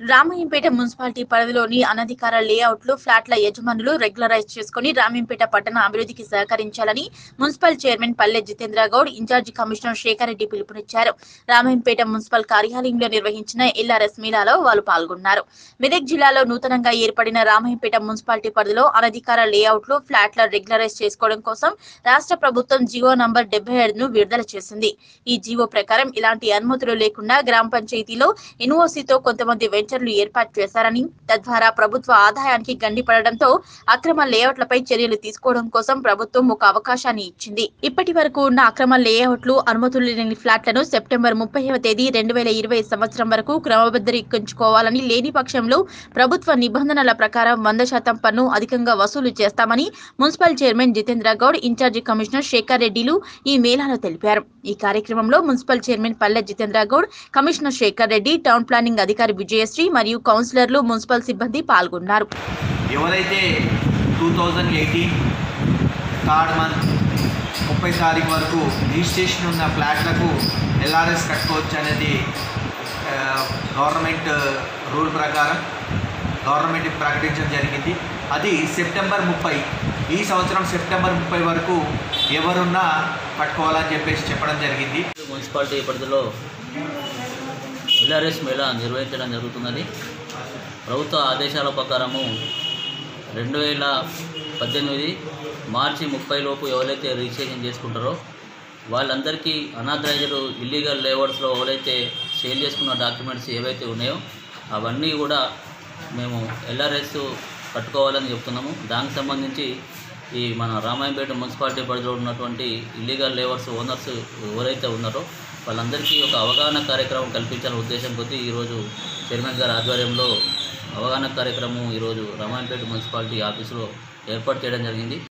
Ramayampet municipality పరిధిలోని అనధికార లేఅవుట్లు ఫ్లాట్ల యజమానులు రెగ్యులరైజ్ చేసుకుని రామయ్యంపేట పట్టణ అభివృద్ధికి సహకరించాలని municipal chairman Palle Jitendra Goud in charge commissioner Sekhar Reddy పిలుపునిచ్చారు రామయ్యంపేట మున్సిపల్ కార్యాలయంలో నిర్వహించిన ఎల్ఆర్ఎస్ మీలాలో వాళ్ళు పాల్గొన్నారు మెదక్ జిల్లాలో నూతనంగా ఏర్పడిన రామయ్యంపేట మున్సిపాలిటీ పరిధిలో అనధికార లేఅవుట్లు ఫ్లాట్ల రెగ్యులరైజ్ చేసుకోవడం కోసం రాష్ట్ర ప్రభుత్వం జీవో నంబర్ డెబ్బై ఏడును విడుదల చేసింది ఈ జీవో ప్రకారం ఇలాంటి అనుమతులు లేకుండా గ్రామ పంచాయతీలో ఎన్ఓసీతో కొంతమంది వెంచర్లు ఏర్పాటు చేశారని తద్వారా ప్రభుత్వ ఆదాయానికి గండిపడడంతో అక్రమ లేఅవుట్లపై చర్యలు తీసుకోవడం కోసం ప్రభుత్వం ఒక అవకాశాన్ని ఇచ్చింది ఇప్పటి వరకు ఉన్న అక్రమ లేఅవుట్లు అనుమతులు లేని ఫ్లాట్లను సెప్టెంబర్ ముప్పైవ తేదీ రెండు వేల ఇరవై సంవత్సరం వరకు క్రమబద్ధీకరించుకోవాలని లేని పక్షంలో ప్రభుత్వ నిబంధనల ప్రకారం వంద శాతం పన్ను అధికంగా వసూలు చేస్తామని municipal chairman Jitendra Goud in charge commissioner Sekhar రెడ్డిలు ఈ మేళాలో తెలిపారు ఈ కార్యక్రమంలో municipal chairman Palle Jitendra Goud commissioner Sekhar Reddy town planning అధికారి విజయశ్రీ మరియు కౌన్సిలర్లు మున్సిపల్ సిబ్బంది పాల్గొన్నారు ఎవరైతే two thousand eighteen third month ముప్పై తారీఖు వరకు రిజిస్ట్రేషన్ ఉన్న ఫ్లాట్లకు ఎల్ఆర్ఎస్ కట్టుకోవచ్చు అనేది ఆ, గవర్నమెంట్ రూల్ ప్రకారం గవర్నమెంట్ ప్రకటించడం జరిగింది అది సెప్టెంబర్ ముప్పై ఈ సంవత్సరం సెప్టెంబర్ ముప్పై వరకు ఎవరున్నా కట్టుకోవాలని చెప్పేసి చెప్పడం జరిగింది మున్సిపాలిటీ పరిధిలో ఎల్ఆర్ఎస్ మేళా నిర్వహించడం జరుగుతున్నది ప్రభుత్వ ఆదేశాల ప్రకారము రెండు వేల పద్దెనిమిది మార్చి ముప్పై లోపు ఎవరైతే రిజిస్ట్రేషన్ చేసుకుంటారో వాళ్ళందరికీ అనాథరైజ్డ్ ఇల్లీగల్ లేవర్స్లో ఎవరైతే సేల్ చేసుకున్న డాక్యుమెంట్స్ ఏవైతే ఉన్నాయో అవన్నీ కూడా మేము ఎల్ఆర్ఎస్ కట్టుకోవాలని చెప్తున్నాము దానికి సంబంధించి ఈ మన రామాయంపేట మున్సిపాలిటీ పరిధిలో ఉన్నటువంటి ఇల్లీగల్ లేవర్స్ ఓనర్స్ ఎవరైతే ఉన్నారో వాళ్ళందరికీ ఒక అవగాహన కార్యక్రమం కల్పించాలనే ఉద్దేశం కొద్దీ ఈరోజు చైర్మన్ గారి ఆధ్వర్యంలో అవగాహన కార్యక్రమం ఈరోజు రామాయంపేట మున్సిపాలిటీ ఆఫీసులో ఏర్పాటు చేయడం జరిగింది